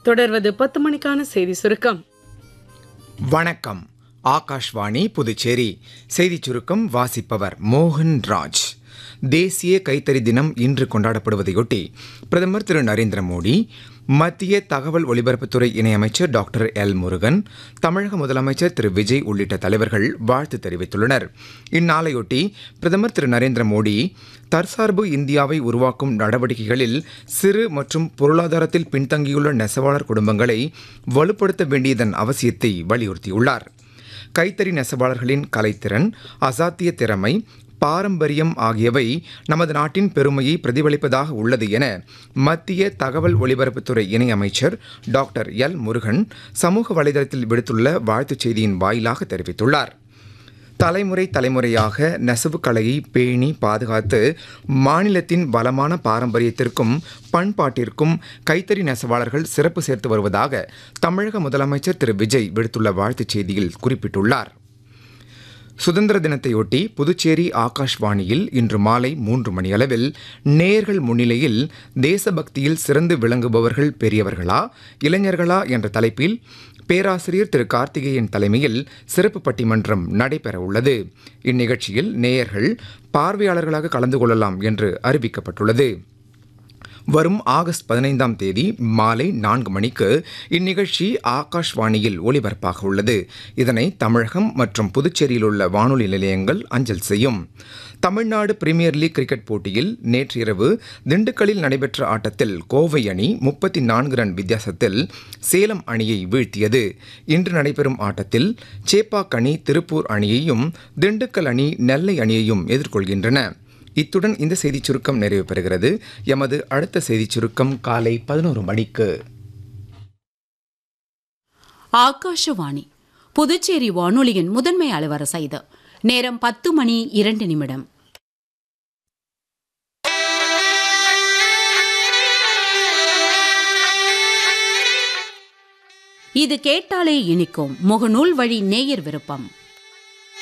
தொடர்வது பத்து மணிக்கான செய்தி சுருக்கம் வணக்கம் ஆகாஷ்வாணி புதுச்சேரி செய்திச் சுருக்கம் வாசிப்பவர் மோகன் ராஜ் தேசிய கைத்தறி தினம் இன்று கொண்டாடப்படுவதையொட்டி பிரதமர் திரு நரேந்திர மோடி மத்திய தகவல் ஒலிபரப்புத்துறை இணையமைச்சர் டாக்டர் எல் முருகன் தமிழக முதலமைச்சர் திரு விஜய் உள்ளிட்ட தலைவர்கள் வாழ்த்து தெரிவித்துள்ளனர் இந்நாளையொட்டி பிரதமர் திரு நரேந்திர மோடி தற்சார்பு இந்தியாவை உருவாக்கும் நடவடிக்கைகளில் சிறு மற்றும் பொருளாதாரத்தில் பின்தங்கியுள்ள நெசவாளர் குடும்பங்களை வலுப்படுத்த வேண்டியதன் அவசியத்தை வலியுறுத்தியுள்ளார் கைத்தறி நெசவாளர்களின் கலைத்திறன் அசாத்திய திறமை பாரம்பரியம் ஆகியவை நமது நாட்டின் பெருமையை பிரதிபலிப்பதாக உள்ளது என மத்திய தகவல் ஒலிபரப்புத்துறை இணையமைச்சர் டாக்டர் எல் முருகன் சமூக வலைதளத்தில் விடுத்துள்ள வாழ்த்துச் செய்தியின் வாயிலாக தெரிவித்துள்ளார் தலைமுறை தலைமுறையாக நெசவு கலையை பேணி பாதுகாத்து மாநிலத்தின் வளமான பாரம்பரியத்திற்கும் பண்பாட்டிற்கும் கைத்தறி நெசவாளர்கள் சிறப்பு சேர்த்து வருவதாக தமிழக முதலமைச்சர் திரு விஜய் விடுத்துள்ள வாழ்த்துச் செய்தியில் குறிப்பிட்டுள்ளார் சுதந்திர தினத்தையொட்டி புதுச்சேரி ஆகாஷ்வாணியில் இன்று மாலை மூன்று மணியளவில் நேயர்கள் முன்னிலையில் தேசபக்தியில் சிறந்து விளங்குபவர்கள் பெரியவர்களா இளைஞர்களா என்ற தலைப்பில் பேராசிரியர் திரு கார்த்திகேயன் தலைமையில் சிறப்பு பட்டிமன்றம் நடைபெற உள்ளது இந்நிகழ்ச்சியில் நேயர்கள் பார்வையாளர்களாக கலந்து கொள்ளலாம் என்று அறிவிக்கப்பட்டுள்ளது வரும் ஆகஸ்ட் பதினைந்தாம் தேதி மாலை நான்கு மணிக்கு இந்நிகழ்ச்சி ஆகாஷ்வாணியில் ஒலிபரப்பாக உள்ளது இதனை தமிழகம் மற்றும் புதுச்சேரியில் உள்ள வானொலி நிலையங்கள் அஞ்சல் செய்யும் தமிழ்நாடு பிரீமியர் லீக் கிரிக்கெட் போட்டியில் நேற்று இரவு திண்டுக்கல்லில் நடைபெற்ற ஆட்டத்தில் கோவை அணி முப்பத்தி நான்கு ரன் வித்தியாசத்தில் சேலம் அணியை வீழ்த்தியது இன்று நடைபெறும் ஆட்டத்தில் சேப்பாக் அணி திருப்பூர் அணியையும் திண்டுக்கல் அணி நெல்லை அணியையும் எதிர்கொள்கின்றன இத்துடன் இந்த செய்திச் சுருக்கம் நிறைவு பெறுகிறது எமது அடுத்த செய்திச் சுருக்கம் காலை பதினோரு மணிக்கு ஆகாஷவாணி புதுச்சேரி வானொலியின் முதன்மை அலுவலர் செய்து நேரம் பத்து மணி இரண்டு நிமிடம் இது கேட்டாலே இனிக்கும் முகநூல் வழி நேயர் விருப்பம்